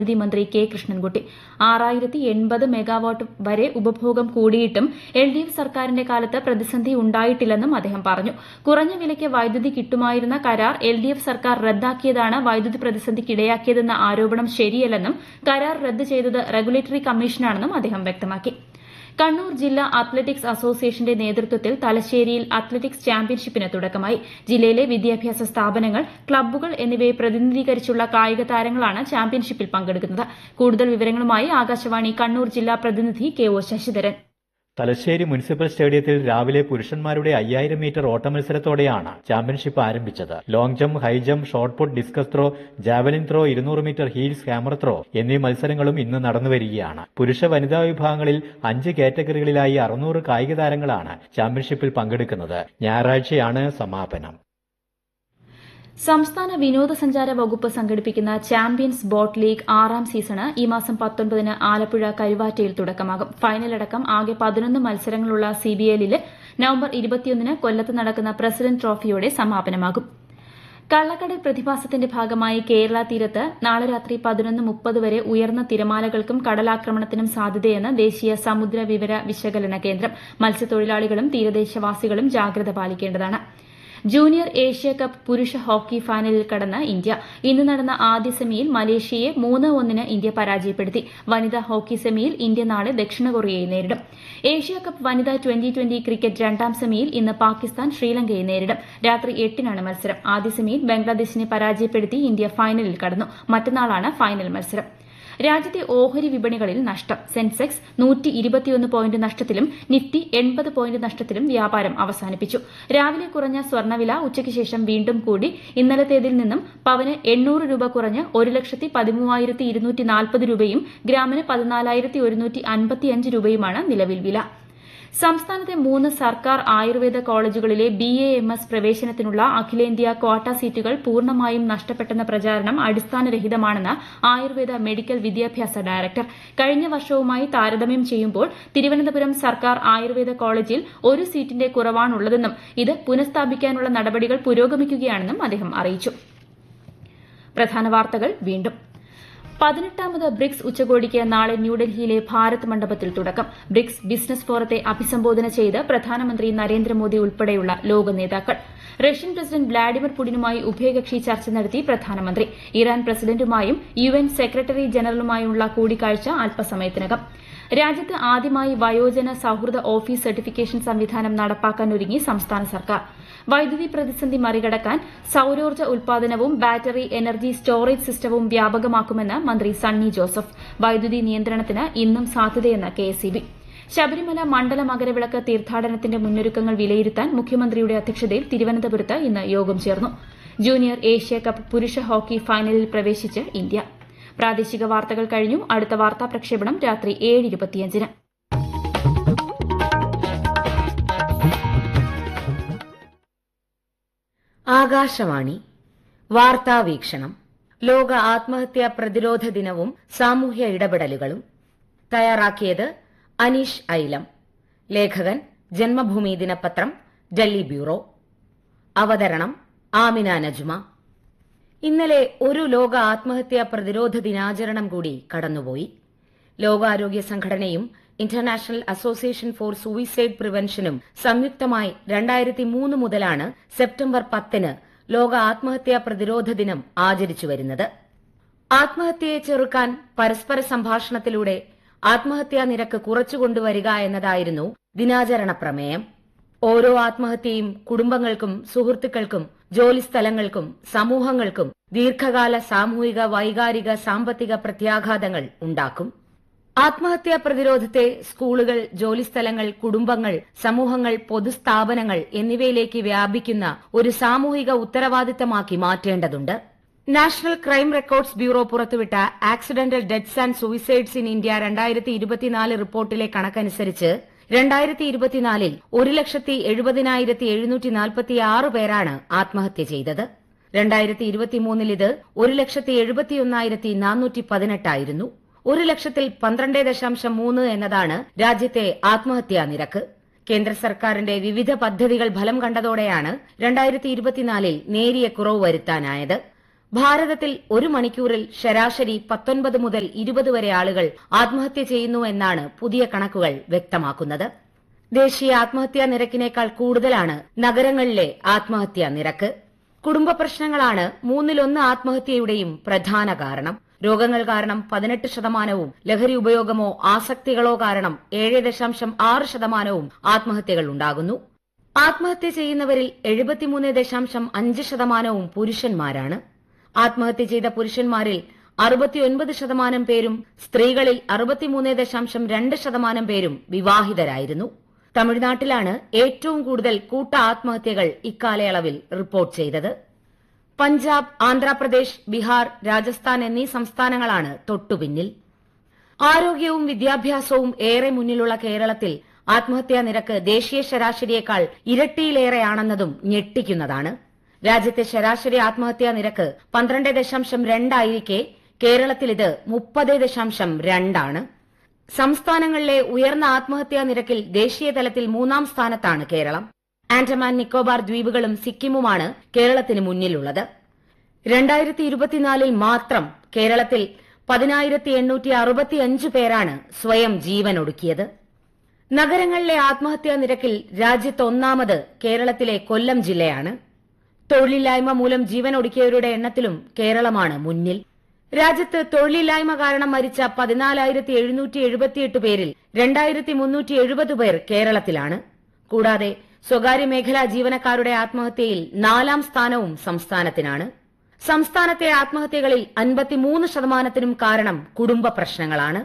വൈദ്യുതി മന്ത്രി കെ കൃഷ്ണൻകുട്ടി ആറായിരത്തി എൺപത് മെഗാവാട്ട് വരെ ഉപഭോഗം കൂടിയിട്ടും എൽ ഡി എഫ് സർക്കാരിന്റെ കാലത്ത് പ്രതിസന്ധി ഉണ്ടായിട്ടില്ലെന്നും അദ്ദേഹം പറഞ്ഞു കുറഞ്ഞ വിലയ്ക്ക് വൈദ്യുതി കിട്ടുമായിരുന്ന കരാർ എൽ ഡി എഫ് സർക്കാർ റദ്ദാക്കിയതാണ് വൈദ്യുതി പ്രതിസന്ധിക്കിടയാക്കിയതെന്ന ആരോപണം ശരിയല്ലെന്നും കരാർ റദ്ദ് ചെയ്തത് റെഗുലേറ്ററി കമ്മീഷനാണെന്നും അദ്ദേഹം വ്യക്തമാക്കി കണ്ണൂർ ജില്ലാ അത്ലറ്റിക്സ് അസോസിയേഷന്റെ നേതൃത്വത്തിൽ തലശ്ശേരിയിൽ അത്ലറ്റിക്സ് ചാമ്പ്യൻഷിപ്പിന് തുടക്കമായി ജില്ലയിലെ വിദ്യാഭ്യാസ സ്ഥാപനങ്ങൾ ക്ലബ്ബുകൾ എന്നിവയെ പ്രതിനിധീകരിച്ചുള്ള കായിക താരങ്ങളാണ് ചാമ്പ്യൻഷിപ്പിൽ പങ്കെടുക്കുന്നത് കൂടുതൽ വിവരങ്ങളുമായി ആകാശവാണി കണ്ണൂർ ജില്ലാ പ്രതിനിധി K O Sasidharan Thalassery municipal സ്റ്റേഡിയത്തിൽ രാവിലെ പുരുഷന്മാരുടെ അയ്യായിരം മീറ്റർ ഓട്ട മത്സരത്തോടെയാണ് ചാമ്പ്യൻഷിപ്പ് ആരംഭിച്ചത് long jump high jump shot put discus throw javelin throw ഇരുന്നൂറ് മീറ്റർ ഹീൽസ് ഹാമർ ത്രോ എന്നീ മത്സരങ്ങളും ഇന്ന് നടന്നുവരികയാണ് പുരുഷ വനിതാ വിഭാഗങ്ങളിൽ അഞ്ച് കാറ്റഗറികളിലായി അറുന്നൂറ് കായിക താരങ്ങളാണ് ചാമ്പ്യൻഷിപ്പിൽ പങ്കെടുക്കുന്നത് ഞായറാഴ്ചയാണ് സമാപനം സംസ്ഥാന വിനോദസഞ്ചാര വകുപ്പ് സംഘടിപ്പിക്കുന്ന ചാമ്പ്യൻസ് ബോട്ട് ലീഗ് ആറാം സീസണ് ഈ മാസം പത്തൊൻപതിന് ആലപ്പുഴ കരുവാറ്റയിൽ തുടക്കമാകും ഫൈനലടക്കം ആകെ പതിനൊന്ന് മത്സരങ്ങളുള്ള സിബിഎല്ലിൽ നവംബർ ഇരുപത്തിയൊന്നിന് കൊല്ലത്ത് നടക്കുന്ന പ്രസിഡന്റ് ട്രോഫിയോടെ സമാപനമാകും കള്ളക്കടൽ പ്രതിഭാസത്തിന്റെ ഭാഗമായി കേരള തീരത്ത് നാളെ രാത്രി പതിനൊന്ന് മുപ്പത് വരെ ഉയർന്ന തിരമാലകൾക്കും കടലാക്രമണത്തിനും സാധ്യതയെന്ന് ദേശീയ സമുദ്ര വിവര വിശകലന കേന്ദ്രം മത്സ്യത്തൊഴിലാളികളും തീരദേശവാസികളും ജാഗ്രത പാലിക്കേണ്ടതാണ് ജൂനിയർ ഏഷ്യ കപ്പ് പുരുഷ ഹോക്കി ഫൈനലിൽ കടന്ന ഇന്ത്യ ഇന്ന് നടന്ന ആദ്യ സെമിയിൽ മലേഷ്യയെ മൂന്ന് ഒന്നിന് ഇന്ത്യ പരാജയപ്പെടുത്തി വനിതാ ഹോക്കി സെമിയിൽ ഇന്ത്യ നാളെ ദക്ഷിണ കൊറിയയെ നേരിടും ഏഷ്യ കപ്പ് വനിതാ ട്വന്റി ട്വന്റി ക്രിക്കറ്റ് രണ്ടാം സെമിയിൽ ഇന്ന് പാകിസ്ഥാൻ ശ്രീലങ്കയെ നേരിടും രാത്രി എട്ടിനാണ് മത്സരം ആദ്യ സെമിയിൽ ബംഗ്ലാദേശിനെ പരാജയപ്പെടുത്തി ഇന്ത്യ ഫൈനലിൽ കടന്നു മറ്റന്നാളാണ് ഫൈനൽ മത്സരം രാജ്യത്തെ ഓഹരി വിപണികളിൽ നഷ്ടം സെൻസെക്സ് നൂറ്റി ഇരുപത്തിയൊന്ന് പോയിന്റ് നഷ്ടത്തിലും നിഫ്റ്റി എൺപത് പോയിന്റ് നഷ്ടത്തിലും വ്യാപാരം അവസാനിപ്പിച്ചു രാവിലെ കുറഞ്ഞ സ്വർണ്ണവില ഉച്ചയ്ക്ക് ശേഷം വീണ്ടും കൂടി ഇന്നലത്തേതിൽ നിന്നും പവന് എണ്ണൂറ് രൂപ കുറഞ്ഞ് ഒരു ലക്ഷത്തി പതിമൂവായിരത്തി ഇരുന്നൂറ്റി നാൽപ്പത് രൂപയും ഗ്രാമിന് പതിനാലായിരത്തി ഒരുന്നൂറ്റി അൻപത്തിയഞ്ച് രൂപയുമാണ് നിലവിൽ വില സംസ്ഥാനത്തെ മൂന്ന് സർക്കാർ ആയുർവേദ കോളേജുകളിലെ ബി എ എം എസ് പ്രവേശനത്തിനുള്ള അഖിലേന്ത്യാ ക്വാട്ട സീറ്റുകൾ പൂർണ്ണമായും നഷ്ടപ്പെട്ടെന്ന പ്രചാരണം അടിസ്ഥാനരഹിതമാണെന്ന് ആയുർവേദ മെഡിക്കൽ വിദ്യാഭ്യാസ ഡയറക്ടർ കഴിഞ്ഞ വർഷവുമായി താരതമ്യം ചെയ്യുമ്പോൾ തിരുവനന്തപുരം സർക്കാർ ആയുർവേദ കോളേജിൽ ഒരു സീറ്റിന്റെ കുറവാണുള്ളതെന്നും ഇത് പുനഃസ്ഥാപിക്കാനുള്ള നടപടികൾ പുരോഗമിക്കുകയാണെന്നും അദ്ദേഹം അറിയിച്ചു പ്രധാന വാർത്തകൾ വീണ്ടും പതിനെട്ടാമത് ബ്രിക്സ് ഉച്ചകോടിക്ക് നാളെ ന്യൂഡൽഹിയിലെ ഭാരത് മണ്ഡപത്തിൽ തുടക്കം ബ്രിക്സ് ബിസിനസ് ഫോറത്തെ അഭിസംബോധന ചെയ്ത് പ്രധാനമന്ത്രി നരേന്ദ്രമോദി ഉൾപ്പെടെയുള്ള ലോക നേതാക്കൾ റഷ്യൻ പ്രസിഡന്റ് വ്ളാഡിമിർ പുടിനുമായി ഉഭയകക്ഷി ചർച്ച നടത്തി പ്രധാനമന്ത്രി ഇറാൻ പ്രസിഡന്റുമായും യു എൻ സെക്രട്ടറി ജനറലുമായുള്ള കൂടിക്കാഴ്ച അല്പസമയത്തിനകം രാജ്യത്ത് ആദ്യമായി വയോജന സൌഹൃദ ഓഫീസ് സർട്ടിഫിക്കേഷൻ സംവിധാനം നടപ്പാക്കാനൊരുങ്ങി സംസ്ഥാന സർക്കാർ വൈദ്യുതി പ്രതിസന്ധി മറികടക്കാൻ സൌരോർജ്ജ ഉൽപാദനവും ബാറ്ററി എനർജി സ്റ്റോറേജ് സിസ്റ്റവും വ്യാപകമാക്കുമെന്ന് മന്ത്രി സണ്ണി ജോസഫ് വൈദ്യുതി നിയന്ത്രണത്തിന് ഇന്നും സാധ്യതയെന്ന് കെഎസ്ഇബി ശബരിമല മണ്ഡല മകരവിളക്ക് തീർത്ഥാടനത്തിന്റെ മുന്നൊരുക്കങ്ങൾ വിലയിരുത്താൻ മുഖ്യമന്ത്രിയുടെ അധ്യക്ഷതയിൽ തിരുവനന്തപുരത്ത് ഇന്ന് യോഗം ചേർന്നു ജൂനിയർ ഏഷ്യ കപ്പ് പുരുഷ ഹോക്കി ഫൈനലിൽ പ്രവേശിച്ച് ഇന്ത്യ പ്രാദേശിക വാർത്തകൾ കഴിഞ്ഞു അടുത്ത വാർത്താ പ്രക്ഷേപണം രാത്രി ഏഴ് ഇരുപത്തിയഞ്ചിന് ആകാശവാണി വാർത്താ വീക്ഷണം ലോക ആത്മഹത്യാ പ്രതിരോധ ദിനവും സാമൂഹ്യ ഇടപെടലുകളും തയ്യാറാക്കിയത് അനീഷ് ഐലം ലേഖകൻ ജന്മഭൂമി ദിനപത്രം ഡൽഹി ബ്യൂറോ അവതരണം ആമിന നജ്മ ഇന്നലെ ഒരു ലോക ആത്മഹത്യാ പ്രതിരോധ ദിനാചരണം കൂടി കടന്നുപോയി ലോകാരോഗ്യ സംഘടനയും ഇന്റർനാഷണൽ അസോസിയേഷൻ ഫോർ സൂയിസൈഡ് പ്രിവെൻഷനും സംയുക്തമായി രണ്ടായിരത്തി മൂന്ന് മുതലാണ് സെപ്റ്റംബർ പത്തിന് ലോക ആത്മഹത്യാ പ്രതിരോധ ദിനം ആചരിച്ചു വരുന്നത് ആത്മഹത്യയെ ചെറുക്കാൻ പരസ്പര സംഭാഷണത്തിലൂടെ ആത്മഹത്യാ നിരക്ക് കുറച്ചുകൊണ്ടുവരിക എന്നതായിരുന്നു ദിനാചരണ പ്രമേയം ഓരോ ആത്മഹത്യയും കുടുംബങ്ങൾക്കും സുഹൃത്തുക്കൾക്കും ജോലിസ്ഥലങ്ങൾക്കും സമൂഹങ്ങൾക്കും ദീർഘകാല സാമൂഹിക വൈകാരിക സാമ്പത്തിക പ്രത്യാഘാതങ്ങൾ ഉണ്ടാക്കും ആത്മഹത്യാ പ്രതിരോധത്തെ സ്കൂളുകൾ ജോലിസ്ഥലങ്ങൾ കുടുംബങ്ങൾ സമൂഹങ്ങൾ പൊതുസ്ഥാപനങ്ങൾ എന്നിവയിലേക്ക് വ്യാപിക്കുന്ന ഒരു സാമൂഹിക ഉത്തരവാദിത്തമാക്കി മാറ്റേണ്ടതുണ്ട് നാഷണൽ ക്രൈം റെക്കോർഡ്സ് ബ്യൂറോ പുറത്തുവിട്ട accidental deaths and suicides in India രണ്ടായിരത്തി ഇരുപത്തിനാല് റിപ്പോർട്ടിലെ കണക്കനുസരിച്ച് രണ്ടായിരത്തി ഇരുപത്തിനാലിൽ ഒരു ലക്ഷത്തി എഴുപതിനായിരത്തി എഴുന്നൂറ്റി നാൽപ്പത്തി ആറ് പേരാണ് ആത്മഹത്യ ചെയ്തത് രണ്ടായിരത്തി ഇരുപത്തിമൂന്നിൽ ഇത് ഒരു ലക്ഷത്തി എഴുപത്തിയൊന്നായിരത്തി നാനൂറ്റി പതിനെട്ടായിരുന്നു ഒരു ലക്ഷത്തിൽ പന്ത്രണ്ട് ദശാംശം മൂന്ന് എന്നതാണ് രാജ്യത്തെ ആത്മഹത്യാ നിരക്ക് കേന്ദ്ര സർക്കാരിന്റെ വിവിധ പദ്ധതികൾ ഫലം കണ്ടതോടെയാണ് രണ്ടായിരത്തി ഇരുപത്തിനാലിൽ നേരിയ കുറവ് വരുത്താനായത് ഭാരതത്തിൽ ഒരു മണിക്കൂറിൽ ശരാശരി പത്തൊൻപത് മുതൽ ഇരുപത് വരെ ആളുകൾ ആത്മഹത്യ ചെയ്യുന്നു എന്നാണ് പുതിയ കണക്കുകൾ വ്യക്തമാക്കുന്നത് ദേശീയ ആത്മഹത്യാ നിരക്കിനേക്കാൾ കൂടുതലാണ് നഗരങ്ങളിലെ ആത്മഹത്യാ നിരക്ക് കുടുംബ പ്രശ്നങ്ങളാണ് മൂന്നിലൊന്ന് ആത്മഹത്യയുടെയും പ്രധാന കാരണം രോഗങ്ങൾ കാരണം പതിനെട്ട് ശതമാനവും ലഹരി ഉപയോഗമോ ആസക്തികളോ കാരണം ഏഴ് ദശാംശം ആറ് ശതമാനവും ആത്മഹത്യകൾ ഉണ്ടാകുന്നു ആത്മഹത്യ ചെയ്യുന്നവരിൽ എഴുപത്തിമൂന്ന് ദശാംശം അഞ്ച് ശതമാനവും പുരുഷന്മാരാണ് ആത്മഹത്യ ചെയ്ത പുരുഷന്മാരിൽ അറുപത്തിയൊൻപത് ശതമാനം പേരും സ്ത്രീകളിൽ അറുപത്തിമൂന്ന് ദശാംശം രണ്ട് ശതമാനം പേരും വിവാഹിതരായിരുന്നു തമിഴ്നാട്ടിലാണ് ഏറ്റവും കൂടുതൽ കൂട്ട ആത്മഹത്യകൾ ഇക്കാലയളവിൽ റിപ്പോർട്ട് ചെയ്തത് പഞ്ചാബ് ആന്ധ്രാപ്രദേശ് ബീഹാർ രാജസ്ഥാൻ എന്നീ സംസ്ഥാനങ്ങളാണ് തൊട്ടുപിന്നിൽ ആരോഗ്യവും വിദ്യാഭ്യാസവും ഏറെ മുന്നിലുള്ള കേരളത്തിൽ ആത്മഹത്യാ നിരക്ക് ദേശീയ ശരാശരിയേക്കാൾ ഇരട്ടിയിലേറെയാണെന്നതും ഞെട്ടിക്കുന്നതാണ് രാജ്യത്തെ ശരാശരി ആത്മഹത്യാ നിരക്ക് പന്ത്രണ്ട് ദശാംശം രണ്ടായിരിക്കെ കേരളത്തിൽ ഇത് മുപ്പത് ദശാംശം രണ്ടാണ് സംസ്ഥാനങ്ങളിലെ ഉയർന്ന ആത്മഹത്യാ നിരക്കിൽ ദേശീയ തലത്തിൽ മൂന്നാം സ്ഥാനത്താണ് കേരളം ആൻഡമാൻ നിക്കോബാർ ദ്വീപുകളും സിക്കിമുമാണ് കേരളത്തിന് മുന്നിലുള്ളത് രണ്ടായിരത്തി ഇരുപത്തിനാലിൽ മാത്രം കേരളത്തിൽ പതിനായിരത്തി എണ്ണൂറ്റി അറുപത്തിയഞ്ച് പേരാണ് സ്വയം ജീവനൊടുക്കിയത് നഗരങ്ങളിലെ ആത്മഹത്യാ നിരക്കിൽ രാജ്യത്ത് ഒന്നാമത് കേരളത്തിലെ കൊല്ലം ജില്ലയാണ് തൊഴിലില്ലായ്മ മൂലം ജീവനൊടുക്കിയവരുടെ എണ്ണത്തിലും കേരളമാണ് മുന്നിൽ രാജ്യത്ത് തൊഴിലില്ലായ്മ കാരണം മരിച്ച പതിനാലായിരത്തി എഴുന്നൂറ്റി എഴുപത്തിയെട്ട് പേരിൽ രണ്ടായിരത്തി മുന്നൂറ്റി എഴുപത് പേർ കേരളത്തിലാണ് കൂടാതെ സ്വകാര്യ മേഖലാ ജീവനക്കാരുടെ ആത്മഹത്യയിൽ നാലാം സ്ഥാനവും സംസ്ഥാനത്തിനാണ് സംസ്ഥാനത്തെ ആത്മഹത്യകളിൽ അൻപത്തിമൂന്ന് ശതമാനത്തിനും കാരണം കുടുംബ പ്രശ്നങ്ങളാണ്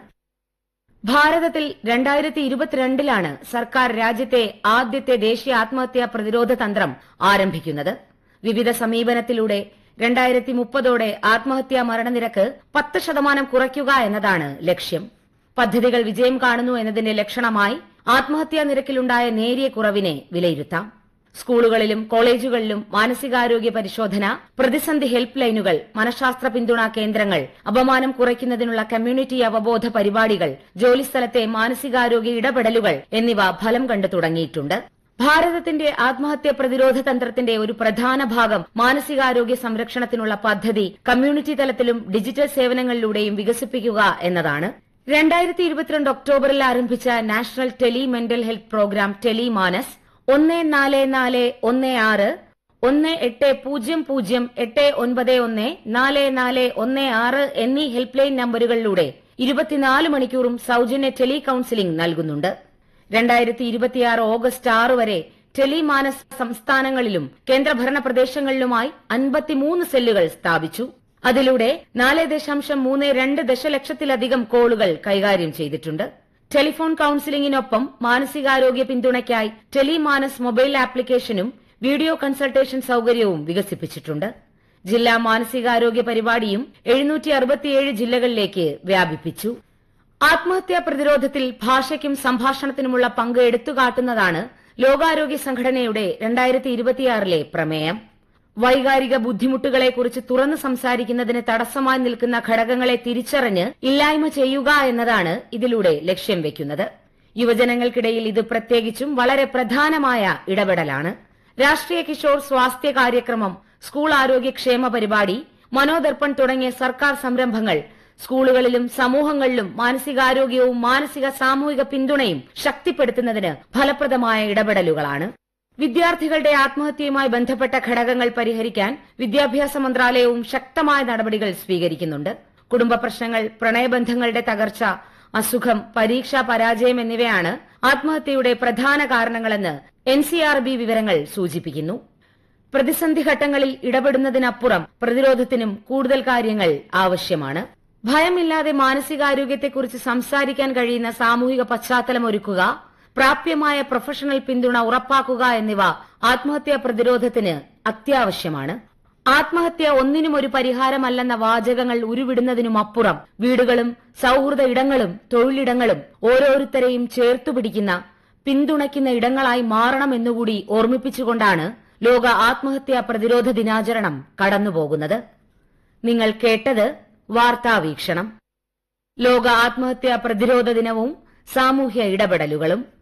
ഭാരതത്തിൽ രണ്ടായിരത്തി ഇരുപത്തിരണ്ടിലാണ് സർക്കാർ രാജ്യത്തെ ആദ്യത്തെ ദേശീയ ആത്മഹത്യാ പ്രതിരോധ തന്ത്രം ആരംഭിക്കുന്നത് വിവിധ സമീപനത്തിലൂടെ രണ്ടായിരത്തി മുപ്പതോടെ ആത്മഹത്യാ മരണനിരക്ക് പത്ത് ശതമാനം കുറയ്ക്കുക എന്നതാണ് ലക്ഷ്യം പദ്ധതികൾ വിജയം കാണുന്നു എന്നതിന്റെ ലക്ഷണമായി ആത്മഹത്യാ നിരക്കിലുണ്ടായ നേരിയ കുറവിനെ വിലയിരുത്താം സ്കൂളുകളിലും കോളേജുകളിലും മാനസികാരോഗ്യ പരിശോധന പ്രതിസന്ധി ഹെൽപ്പ് ലൈനുകൾ മനഃശാസ്ത്ര പിന്തുണാ കേന്ദ്രങ്ങൾ അപമാനം കുറയ്ക്കുന്നതിനുള്ള കമ്മ്യൂണിറ്റി അവബോധ പരിപാടികൾ ജോലിസ്ഥലത്തെ മാനസികാരോഗ്യ ഇടപെടലുകൾ എന്നിവ ഫലം കണ്ടു തുടങ്ങിയിട്ടുണ്ട് ഭാരതത്തിന്റെ ആത്മഹത്യ പ്രതിരോധ തന്ത്രത്തിന്റെ ഒരു പ്രധാന ഭാഗം മാനസികാരോഗ്യ സംരക്ഷണത്തിനുള്ള പദ്ധതി കമ്മ്യൂണിറ്റി തലത്തിലും ഡിജിറ്റൽ സേവനങ്ങളിലൂടെയും വികസിപ്പിക്കുക എന്നതാണ് രണ്ടായിരത്തി ഇരുപത്തിരണ്ട് ഒക്ടോബറിൽ ആരംഭിച്ച national tele mental health programme tele Manas ഒന്ന് നാല് നാല് ഒന്ന് ആറ് ഒന്ന് എട്ട് പൂജ്യം പൂജ്യം എട്ട് ഒൻപത് ഒന്ന് നാല് നാല് ഒന്ന് ആറ് എന്നീ ഹെൽപ്പ് ലൈൻ നമ്പറുകളിലൂടെ ഇരുപത്തിനാല് മണിക്കൂറും സൌജന്യ ടെലി കൌൺസിലിംഗ് നൽകുന്നുണ്ട് രണ്ടായിരത്തി ഇരുപത്തിയാറ് ഓഗസ്റ്റ് ആറ് വരെ ടെലിമാനസ് സംസ്ഥാനങ്ങളിലും കേന്ദ്രഭരണ പ്രദേശങ്ങളിലുമായി അൻപത്തിമൂന്ന് സെല്ലുകൾ സ്ഥാപിച്ചു അതിലൂടെ നാല് ദശാംശം മൂന്ന് രണ്ട് ദശലക്ഷത്തിലധികം കോളുകൾ കൈകാര്യം ചെയ്തിട്ടുണ്ട് ടെലിഫോൺ കൌൺസിലിംഗിനൊപ്പം മാനസികാരോഗ്യ പിന്തുണയ്ക്കായി ടെലിമാനസ് മൊബൈൽ ആപ്ലിക്കേഷനും വീഡിയോ കൺസൾട്ടേഷൻ സൌകര്യവും വികസിപ്പിച്ചിട്ടുണ്ട് ജില്ലാ മാനസികാരോഗ്യ പരിപാടിയും എഴുന്നൂറ്റി അറുപത്തിയേഴ് ജില്ലകളിലേക്ക് വ്യാപിപ്പിച്ചു ആത്മഹത്യാ പ്രതിരോധത്തിൽ ഭാഷയ്ക്കും സംഭാഷണത്തിനുമുള്ള പങ്ക് എടുത്തുകാട്ടുന്നതാണ് ലോകാരോഗ്യ സംഘടനയുടെ രണ്ടായിരത്തി ഇരുപത്തിയാറിലെ പ്രമേയം വൈകാരിക ബുദ്ധിമുട്ടുകളെക്കുറിച്ച് തുറന്നു സംസാരിക്കുന്നതിന് തടസ്സമായി നിൽക്കുന്ന ഘടകങ്ങളെ തിരിച്ചറിഞ്ഞ് ഇല്ലായ്മ ചെയ്യുക എന്നതാണ് ഇതിലൂടെ ലക്ഷ്യം വെക്കുന്നത് യുവജനങ്ങൾക്കിടയിൽ ഇത് പ്രത്യേകിച്ചും വളരെ പ്രധാനമായ ഇടപെടലാണ് രാഷ്ട്രീയ കിഷോർ സ്വാസ്ഥ്യ കാര്യക്രമം സ്കൂൾ ആരോഗ്യക്ഷേമ പരിപാടി മനോദർപ്പൺ തുടങ്ങിയ സർക്കാർ സംരംഭങ്ങൾ സ്കൂളുകളിലും സമൂഹങ്ങളിലും മാനസികാരോഗ്യവും മാനസിക സാമൂഹിക പിന്തുണയും ശക്തിപ്പെടുത്തുന്നതിന് ഫലപ്രദമായ ഇടപെടലുകളാണ് വിദ്യാർത്ഥികളുടെ ആത്മഹത്യയുമായി ബന്ധപ്പെട്ട ഘടകങ്ങൾ പരിഹരിക്കാൻ വിദ്യാഭ്യാസ മന്ത്രാലയവും ശക്തമായ നടപടികൾ സ്വീകരിക്കുന്നുണ്ട് കുടുംബ പ്രശ്നങ്ങൾ പ്രണയബന്ധങ്ങളുടെ തകർച്ച അസുഖം പരീക്ഷാ പരാജയം എന്നിവയാണ് ആത്മഹത്യയുടെ പ്രധാന കാരണങ്ങളെന്ന് എൻ സി ആർ ബി വിവരങ്ങൾ സൂചിപ്പിക്കുന്നു പ്രതിസന്ധി ഘട്ടങ്ങളിൽ ഇടപെടുന്നതിനപ്പുറം പ്രതിരോധത്തിനും കൂടുതൽ കാര്യങ്ങൾ ആവശ്യമാണ് ഭയമില്ലാതെ മാനസികാരോഗ്യത്തെക്കുറിച്ച് സംസാരിക്കാൻ കഴിയുന്ന സാമൂഹിക പശ്ചാത്തലം ഒരുക്കുക പ്രാപ്യമായ പ്രൊഫഷണൽ പിന്തുണ ഉറപ്പാക്കുക എന്നിവ ആത്മഹത്യാ പ്രതിരോധത്തിന് അത്യാവശ്യമാണ് ആത്മഹത്യ ഒന്നിനും ഒരു പരിഹാരമല്ലെന്ന വാചകങ്ങൾ ഉരുവിടുന്നതിനുമപ്പുറം വീടുകളും സൌഹൃദ ഇടങ്ങളും തൊഴിലിടങ്ങളും ഓരോരുത്തരെയും ചേർത്തുപിടിക്കുന്ന പിന്തുണയ്ക്കുന്ന ഇടങ്ങളായി മാറണമെന്നുകൂടി ഓർമ്മിപ്പിച്ചുകൊണ്ടാണ് ലോക ആത്മഹത്യാ പ്രതിരോധ ദിനാചരണം കടന്നുപോകുന്നത് നിങ്ങൾ കേട്ടത് വാർത്താവീക്ഷണം ലോക ആത്മഹത്യാ പ്രതിരോധ ദിനവും സാമൂഹ്യ ഇടപെടലുകളും